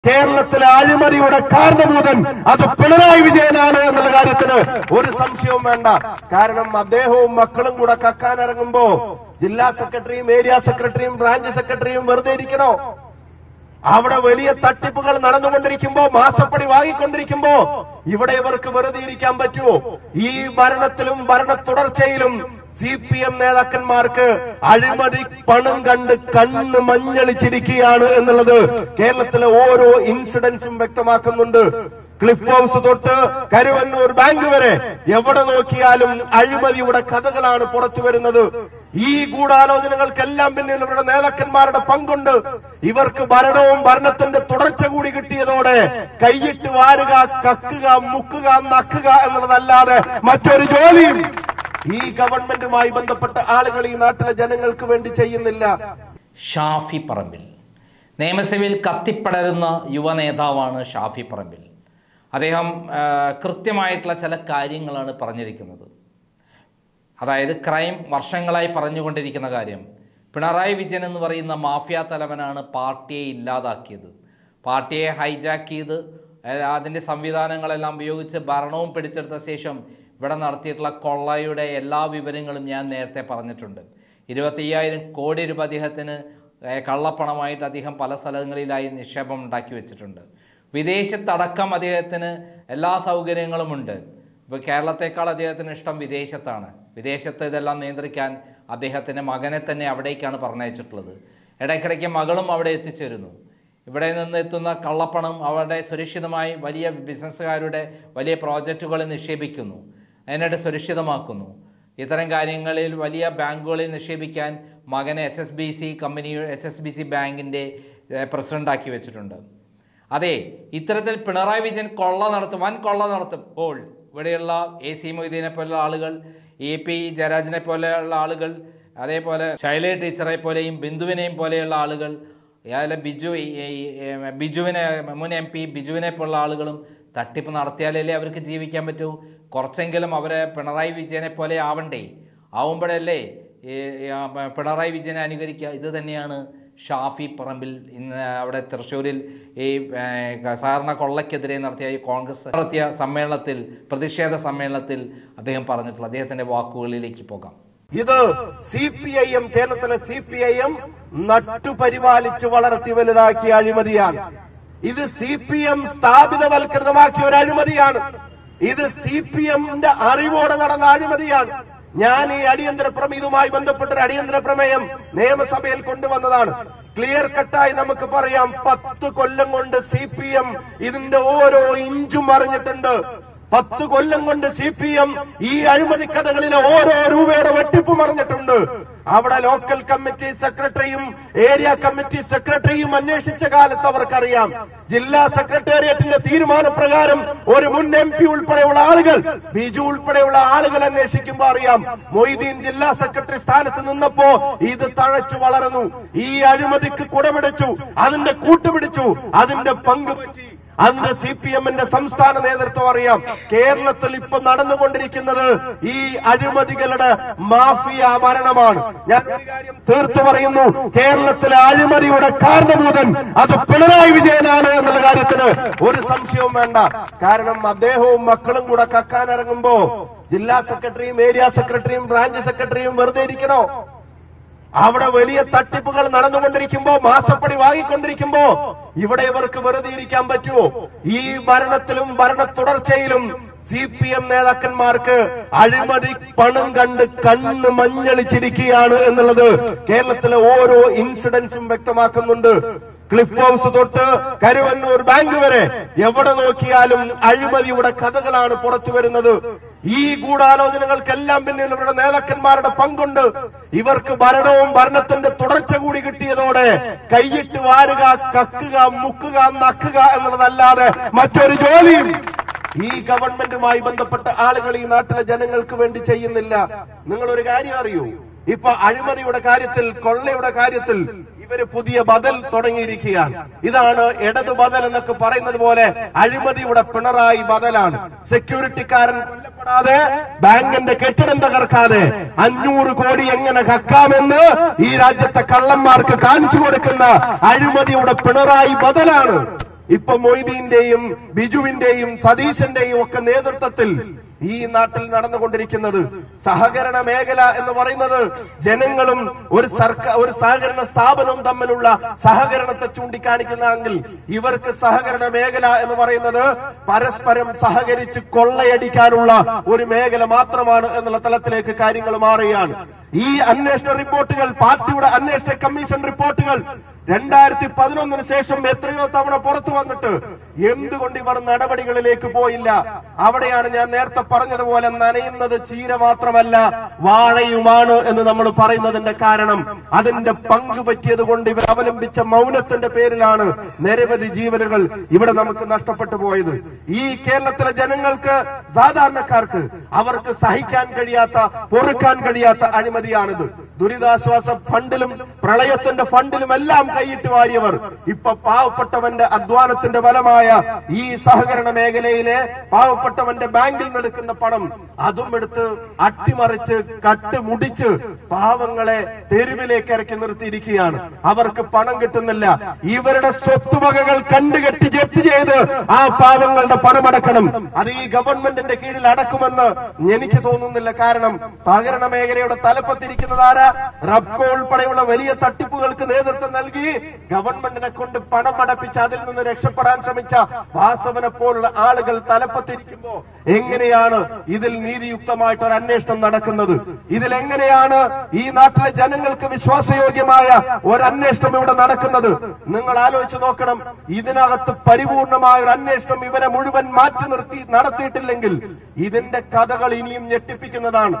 കേരളത്തിലെ അഴിമതിയുടെ കാരണഭൂതൻ അത് പിണറായി വിജയനാണ് എന്നുള്ള കാര്യത്തിന് ഒരു സംശയവും വേണ്ട കാരണം അദ്ദേഹവും മക്കളും കൂടെ കക്കാനിറങ്ങുമ്പോ ജില്ലാ സെക്രട്ടറിയും ഏരിയ സെക്രട്ടറിയും ബ്രാഞ്ച് സെക്രട്ടറിയും വെറുതെ ഇരിക്കണോ അവിടെ വലിയ തട്ടിപ്പുകൾ നടന്നുകൊണ്ടിരിക്കുമ്പോ മാസപ്പടി വാങ്ങിക്കൊണ്ടിരിക്കുമ്പോ ഇവിടെ ഇവർക്ക് വെറുതെ ഇരിക്കാൻ പറ്റുമോ ഈ ഭരണത്തിലും ഭരണ തുടർച്ചയിലും സി പി എം നേതാക്കന്മാർക്ക് അഴിമതി പണം കണ്ട് കണ്ണ് മഞ്ഞളിച്ചിരിക്കുകയാണ് എന്നുള്ളത് കേരളത്തിലെ ഓരോ ഇൻസിഡൻസും വ്യക്തമാക്കുന്നുണ്ട് ക്ലിഫ് ഹൗസ് തൊട്ട് കരുവന്നൂർ ബാങ്ക് വരെ എവിടെ നോക്കിയാലും അഴിമതിയുടെ കഥകളാണ് പുറത്തു വരുന്നത് ഈ ഗൂഢാലോചനകൾക്കെല്ലാം പിന്നിൽ ഇവരുടെ നേതാക്കന്മാരുടെ പങ്കുണ്ട് ഇവർക്ക് ഭരണവും ഭരണത്തിന്റെ തുടർച്ച കൂടി കിട്ടിയതോടെ കൈയിട്ട് വാരുക കക്കുക മുക്കുക നക്കുക എന്നുള്ളതല്ലാതെ മറ്റൊരു ജോലിയും ഈ ഗവൺമെന്റുമായി ബന്ധപ്പെട്ട ആളുകൾ ഈ നാട്ടിലെ ജനങ്ങൾക്ക് വേണ്ടി ചെയ്യുന്നില്ല ഷാഫി പറമ്പിൽ നിയമസഭയിൽ കത്തിപ്പടരുന്ന യുവ നേതാവാണ് ഷാഫി പറമ്പിൽ അദ്ദേഹം ആ, കൃത്യമായിട്ടുള്ള ചില കാര്യങ്ങളാണ് പറഞ്ഞിരിക്കുന്നത് അതായത് ക്രൈം വർഷങ്ങളായി പറഞ്ഞുകൊണ്ടിരിക്കുന്ന കാര്യം പിണറായി വിജയൻ എന്ന് പറയുന്ന മാഫിയ തലവനാണ് പാർട്ടിയെ ഇല്ലാതാക്കിയത് പാർട്ടിയെ ഹൈജാക്ക് ചെയ്ത് ഏഹ്, അതിൻ്റെ സംവിധാനങ്ങളെല്ലാം ഉപയോഗിച്ച് ഭരണവും പിടിച്ചെടുത്ത ശേഷം ഇവിടെ നടത്തിയിട്ടുള്ള കൊള്ളയുടെ എല്ലാ വിവരങ്ങളും ഞാൻ നേരത്തെ പറഞ്ഞിട്ടുണ്ട് ഇരുപത്തയ്യായിരം കോടി രൂപ അദ്ദേഹത്തിന് ഏഹ്, കള്ളപ്പണമായിട്ട് അദ്ദേഹം പല സ്ഥലങ്ങളിലായി നിക്ഷേപം ഉണ്ടാക്കി വെച്ചിട്ടുണ്ട് വിദേശത്തടക്കം അദ്ദേഹത്തിന് എല്ലാ സൗകര്യങ്ങളുമുണ്ട് ഇപ്പോൾ കേരളത്തെക്കാൾ അദ്ദേഹത്തിന് ഇഷ്ടം വിദേശത്താണ് വിദേശത്ത് ഇതെല്ലാം നിയന്ത്രിക്കാൻ അദ്ദേഹത്തിൻ്റെ മകനെ തന്നെ അവിടേക്കാണ് പറഞ്ഞയച്ചിട്ടുള്ളത് ഇടയ്ക്കിടയ്ക്ക് മകളും അവിടെ എത്തിച്ചേരുന്നു ഇവിടെ നിന്ന് എത്തുന്ന കള്ളപ്പണം അവിടെ സുരക്ഷിതമായി വലിയ ബിസിനസ്സുകാരുടെ വലിയ പ്രോജക്റ്റുകളിൽ നിക്ഷേപിക്കുന്നു അതിനായിട്ട് സുരക്ഷിതമാക്കുന്നു ഇത്തരം കാര്യങ്ങളിൽ വലിയ ബാങ്കുകളിൽ നിക്ഷേപിക്കാൻ മകനെ H S B C company H S B C ബാങ്കിൻ്റെ പ്രസിഡൻ്റാക്കി വെച്ചിട്ടുണ്ട് അതെ ഇത്തരത്തിൽ പിണറായി വിജയൻ കൊള്ള നടത്തും വൻ കൊള്ള നടത്തുമ്പോൾ ഇവിടെയുള്ള എ സി മൊയ്തീനെ പോലുള്ള ആളുകൾ എ പി ജയരാജനെ പോലെയുള്ള ആളുകൾ അതേപോലെ ശൈല ടീച്ചറെ പോലെയും ബിന്ദുവിനെയും പോലെയുള്ള ആളുകൾ അതുപോലെ ബിജു ഈ- ഈ- ഈ ബിജുവിനെ മുൻ എം പി ബിജുവിനെ പോലുള്ള ആളുകളും തട്ടിപ്പ് നടത്തിയാലല്ലേ അവർക്ക് ജീവിക്കാൻ പറ്റൂ കുറച്ചെങ്കിലും അവരെ പിണറായി വിജയനെ പോലെ ആവണ്ടേ ആവുമ്പോഴല്ലേ ഈ ഈ ആ പിണറായി വിജയനെ അനുകരിക്കുക ഇത് തന്നെയാണ് ഷാഫി പറമ്പിൽ ഇന്ന് അവിടെ തൃശ്ശൂരിൽ ഈ ഏഹ്, സാധാരണ കൊള്ളയ്ക്കെതിരെ നടത്തിയ ഈ കോൺഗ്രസ് നടത്തിയ സമ്മേളനത്തിൽ പ്രതിഷേധ സമ്മേളനത്തിൽ അദ്ദേഹം പറഞ്ഞിട്ടുള്ള അദ്ദേഹത്തിൻ്റെ വാക്കുകളിലേക്ക് പോകാം ഇത് സി പി ഐ എം കേരളത്തിലെ സി പി ഐ എം നട്ടുപരിപാലിച്ച് വളർത്തി വലുതാക്കിയ അഴിമതിയാണ് ഇത് സി പി എം സ്ഥാപിതവൽകൃതമാക്കിയ ഒരു അഴിമതിയാണ് ഇത് സി പി എമ്മിന്റെ അറിവോടെ നടന്ന അഴിമതിയാണ് ഞാൻ ഈ അടിയന്തര പ്രമേയം ഇതുമായി ബന്ധപ്പെട്ട ഒരു അടിയന്തര പ്രമേയം നിയമസഭയിൽ കൊണ്ടുവന്നതാണ് ക്ലിയർ കട്ടായി നമുക്ക് പറയാം പത്ത് കൊല്ലം കൊണ്ട് സി പി എം ഇതിന്റെ ഓരോ ഇഞ്ചും അറിഞ്ഞിട്ടുണ്ട് പത്ത് കൊല്ലം കൊണ്ട് സി പി എം ഈ അഴിമതി കഥകളിലെ ഓരോ രൂപയുടെ വെട്ടിപ്പ് മറിഞ്ഞിട്ടുണ്ട് അവിടെ ലോക്കൽ കമ്മിറ്റി സെക്രട്ടറിയും ഏരിയ കമ്മിറ്റി സെക്രട്ടറിയും അന്വേഷിച്ച കാലത്ത് അവർക്കറിയാം ജില്ലാ സെക്രട്ടേറിയറ്റിന്റെ തീരുമാനപ്രകാരം ഒരു മുൻ എം പി ഉൾപ്പെടെയുള്ള ആളുകൾ ബിജു ഉൾപ്പെടെയുള്ള ആളുകൾ അന്വേഷിക്കുമ്പോൾ അറിയാം മൊയ്തീൻ ജില്ലാ സെക്രട്ടറി സ്ഥാനത്ത് നിന്നപ്പോ ഇത് തഴച്ചു വളർന്നു ഈ അഴിമതിക്ക് കുടപിടിച്ചു അതിന്റെ കൂട്ടുപിടിച്ചു അതിന്റെ പങ്ക് പറ്റി അതിന്റെ സി പി എമ്മിന്റെ സംസ്ഥാന നേതൃത്വം അറിയാം കേരളത്തിൽ ഇപ്പൊ നടന്നുകൊണ്ടിരിക്കുന്നത് ഈ അഴിമതികളുടെ മാഫിയ ഭരണമാണ് ഞാൻ ഒരു കാര്യം തീർത്തു പറയുന്നു കേരളത്തിലെ അഴിമതിയുടെ കാരണഭൂതൻ അത് പിണറായി വിജയനാണ് എന്നുള്ള കാര്യത്തിന് ഒരു സംശയവും വേണ്ട കാരണം അദ്ദേഹവും മക്കളും കൂടെ കക്കാനിറങ്ങുമ്പോ ജില്ലാ സെക്രട്ടറിയും ഏരിയ സെക്രട്ടറിയും ബ്രാഞ്ച് സെക്രട്ടറിയും വെറുതെ ഇരിക്കണോ അവിടെ വലിയ തട്ടിപ്പുകൾ നടന്നുകൊണ്ടിരിക്കുമ്പോ മാസപ്പടി വാങ്ങിക്കൊണ്ടിരിക്കുമ്പോ ഇവിടെ ഇവർക്ക് വെറുതെ ഇരിക്കാൻ പറ്റുമോ ഈ ഭരണത്തിലും ഭരണ തുടർച്ചയിലും സി പി എം നേതാക്കന്മാർക്ക് അഴിമതി പണം കണ്ട് കണ്ണ് മഞ്ഞളിച്ചിരിക്കുകയാണ് എന്നുള്ളത് കേരളത്തിലെ ഓരോ ഇൻസിഡൻസും വ്യക്തമാക്കുന്നുണ്ട് ക്ലിഫ് ഹൗസ് തൊട്ട് കരുവന്നൂർ ബാങ്ക് വരെ എവിടെ നോക്കിയാലും അഴിമതിയുടെ കഥകളാണ് പുറത്തു വരുന്നത് ഈ ഗൂഢാലോചനകൾക്കെല്ലാം പിന്നിൽ ഇവരുടെ നേതാക്കന്മാരുടെ പങ്കുണ്ട് ഇവർക്ക് ഭരണവും ഭരണത്തിന്റെ തുടർച്ച കൂടി കിട്ടിയതോടെ കൈയിട്ട് വാരുക കക്കുക മുക്കുക നക്കുക എന്നുള്ളതല്ലാതെ മറ്റൊരു ജോലിയും ഈ ഗവൺമെന്റുമായി ബന്ധപ്പെട്ട ആളുകൾ ഈ നാട്ടിലെ ജനങ്ങൾക്ക് വേണ്ടി ചെയ്യുന്നില്ല നിങ്ങൾ ഒരു കാര്യം അറിയൂ ഇപ്പൊ അഴിമതിയുടെ കാര്യത്തിൽ കൊള്ളയുടെ കാര്യത്തിൽ ഇവര് പുതിയ ബദൽ തുടങ്ങിയിരിക്കുകയാണ് ഇതാണ് ഇടത് ബദൽ എന്നൊക്കെ പറയുന്നത് പോലെ അഴിമതിയുടെ പിണറായി ബദലാണ് സെക്യൂരിറ്റിക്കാരൻ കൊല്ലപ്പെടാതെ ബാങ്കിന്റെ കെട്ടിടം തകർക്കാതെ അഞ്ഞൂറ് കോടി എങ്ങനെ കക്കാമെന്ന് ഈ രാജ്യത്തെ കള്ളന്മാർക്ക് കാണിച്ചു കൊടുക്കുന്ന അഴിമതിയുടെ പിണറായി ബദലാണ് ഇപ്പൊ മൊയ്തീന്റെയും ബിജുവിന്റെയും സതീശന്റെയും ഒക്കെ നേതൃത്വത്തിൽ ഈ നാട്ടിൽ നടന്നുകൊണ്ടിരിക്കുന്നത് സഹകരണ മേഖല എന്ന് പറയുന്നത് ജനങ്ങളും ഒരു സർക്കാർ ഒരു സഹകരണ സ്ഥാപനവും തമ്മിലുള്ള സഹകരണത്തെ ചൂണ്ടിക്കാണിക്കുന്നതെങ്കിൽ ഇവർക്ക് സഹകരണ മേഖല എന്ന് പറയുന്നത് പരസ്പരം സഹകരിച്ച് കൊള്ളയടിക്കാനുള്ള ഒരു മേഖല മാത്രമാണ് എന്നുള്ള തലത്തിലേക്ക് കാര്യങ്ങൾ മാറുകയാണ് ഈ അന്വേഷണ റിപ്പോർട്ടുകൾ പാർട്ടിയുടെ അന്വേഷണ കമ്മീഷൻ റിപ്പോർട്ടുകൾ രണ്ടായിരത്തി പതിനൊന്നിന് ശേഷം എത്രയോ തവണ പുറത്തു വന്നിട്ട് എന്തുകൊണ്ട് ഇവർ നടപടികളിലേക്ക് പോയില്ല അവിടെയാണ് ഞാൻ നേരത്തെ പറഞ്ഞതുപോലെ നനയുന്നത് ചീര മാത്രമല്ല വാഴയുമാണ് എന്ന് നമ്മൾ പറയുന്നതിന്റെ കാരണം അതിന്റെ പങ്ക് പറ്റിയത് കൊണ്ട് ഇവർ അവലംബിച്ച മൗനത്തിന്റെ പേരിലാണ് നിരവധി ജീവനുകൾ ഇവിടെ നമുക്ക് നഷ്ടപ്പെട്ടു പോയത് ഈ കേരളത്തിലെ ജനങ്ങൾക്ക് സാധാരണക്കാർക്ക് അവർക്ക് സഹിക്കാൻ കഴിയാത്ത പൊറുക്കാൻ കഴിയാത്ത അഴിമതിയാണിത് ദുരിതാശ്വാസ ഫണ്ടിലും പ്രളയത്തിന്റെ ഫണ്ടിലും എല്ലാം കൈയിട്ട് വാരിയവർ ഇപ്പൊ പാവപ്പെട്ടവന്റെ അധ്വാനത്തിന്റെ ഫലമായ ഈ സഹകരണ മേഖലയിലെ പാവപ്പെട്ടവന്റെ ബാങ്കിൽ നിന്നെടുക്കുന്ന പണം അതും എടുത്ത് അട്ടിമറിച്ച് കട്ടുമുടിച്ച് പാവങ്ങളെ തെരുവിലേക്ക് ഇറക്കി നിർത്തിയിരിക്കുകയാണ് അവർക്ക് പണം കിട്ടുന്നില്ല ഇവരുടെ സ്വത്തുവകകൾ കണ്ടുകെട്ടി ജപ്തി ചെയ്ത് ആ പാവങ്ങളുടെ പണമടക്കണം അത് ഈ ഗവൺമെന്റിന്റെ കീഴിൽ അടക്കുമെന്ന് എനിക്ക് തോന്നുന്നില്ല കാരണം സഹകരണ മേഖലയുടെ തലപ്പത്തിരിക്കുന്നത് ആരാ റബ്കോ ഉൾപ്പെടെയുള്ള വലിയ തട്ടിപ്പുകൾക്ക് നേതൃത്വം നൽകി ഗവൺമെന്റിനെ കൊണ്ട് പണം അടപ്പിച്ച് അതിൽ നിന്ന് രക്ഷപ്പെടാൻ ശ്രമിച്ച വാസവനെ പോലുള്ള ആളുകൾ തലപ്പത്തിരിക്കുമ്പോ എങ്ങനെയാണ് ഇതിൽ നീതിയുക്തമായിട്ട് ഒരു അന്വേഷണം നടക്കുന്നത് ഇതിൽ എങ്ങനെയാണ് ഈ നാട്ടിലെ ജനങ്ങൾക്ക് വിശ്വാസയോഗ്യമായ ഒരു അന്വേഷണം ഇവിടെ നടക്കുന്നത് നിങ്ങൾ ആലോചിച്ച് നോക്കണം ഇതിനകത്ത് പരിപൂർണമായ ഒരു അന്വേഷണം ഇവരെ മുഴുവൻ മാറ്റി നിർത്തി നടത്തിയിട്ടില്ലെങ്കിൽ ഇതിന്റെ കഥകൾ ഇനിയും ഞെട്ടിപ്പിക്കുന്നതാണ്